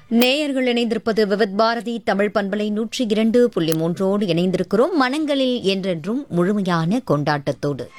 நேயர்கள் இணைந்திருப்பது விவித் பாரதி தமிழ் பண்பலை நூற்றி இரண்டு புள்ளி மூன்றோடு இணைந்திருக்கிறோம் மனங்களில் என்றென்றும் முழுமையான கொண்டாட்டத்தோடு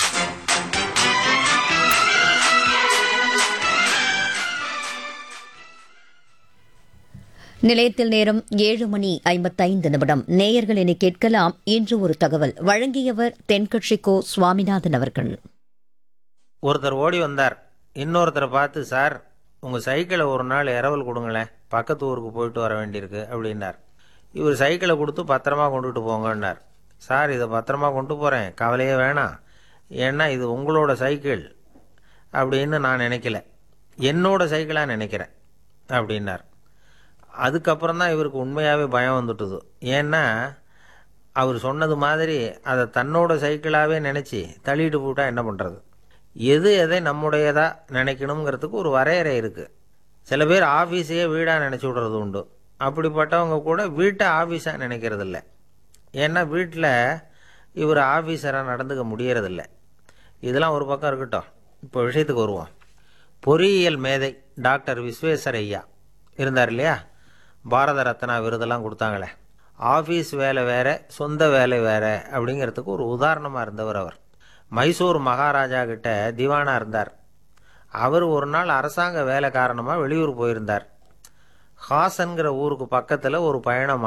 நிலையத்தில் நேரம் ஏழு மணி ஐம்பத்தைந்து நிமிடம் நேயர்கள் இனி கேட்கலாம் இன்று ஒரு தகவல் வழங்கியவர் தென்கட்சி கோ சுவாமிநாதன் அவர்கள் ஒருத்தர் ஓடி வந்தார் இன்னொருத்தரை பார்த்து சார் உங்கள் சைக்கிளை ஒரு நாள் இரவல் கொடுங்களேன் பக்கத்து ஊருக்கு போயிட்டு வர வேண்டியிருக்கு அப்படின்னார் இவர் சைக்கிளை கொடுத்து பத்திரமா கொண்டுட்டு போங்கன்னார் சார் இதை பத்திரமா கொண்டு போகிறேன் கவலையே வேணாம் ஏன்னா இது உங்களோட சைக்கிள் அப்படின்னு நான் நினைக்கல என்னோட சைக்கிளாக நினைக்கிறேன் அப்படின்னார் அதுக்கப்புறம் தான் இவருக்கு உண்மையாகவே பயம் வந்துட்டுது ஏன்னா அவர் சொன்னது மாதிரி அதை தன்னோட சைக்கிளாகவே நினச்சி தள்ளிட்டு போட்டா என்ன பண்ணுறது எது எதை நம்முடையதா நினைக்கணுங்கிறதுக்கு ஒரு வரையறை இருக்குது சில பேர் ஆஃபீஸையே வீடாக நினச்சி விடுறது உண்டு அப்படிப்பட்டவங்க கூட வீட்டை ஆஃபீஸாக நினைக்கிறது இல்ல ஏன்னா வீட்டில் இவர் ஆஃபீஸராக நடந்துக்க முடியறதில்ல இதெல்லாம் ஒரு பக்கம் இருக்கட்டும் இப்போ விஷயத்துக்கு வருவோம் பொறியியல் மேதை டாக்டர் விஸ்வேஸ்வர ஐயா இருந்தார் இல்லையா பாரத ரத்னா விருதெல்லாம் கொடுத்தாங்களே ஆஃபீஸ் வேலை வேற சொந்த வேலை வேற அப்படிங்கிறதுக்கு ஒரு உதாரணமாக இருந்தவர் அவர் மைசூர் மகாராஜா கிட்ட திவானா இருந்தார் அவர் ஒரு நாள் அரசாங்க வேலை காரணமாக வெளியூர் போயிருந்தார் ஹாசன்கிற ஊருக்கு பக்கத்தில் ஒரு பயணம்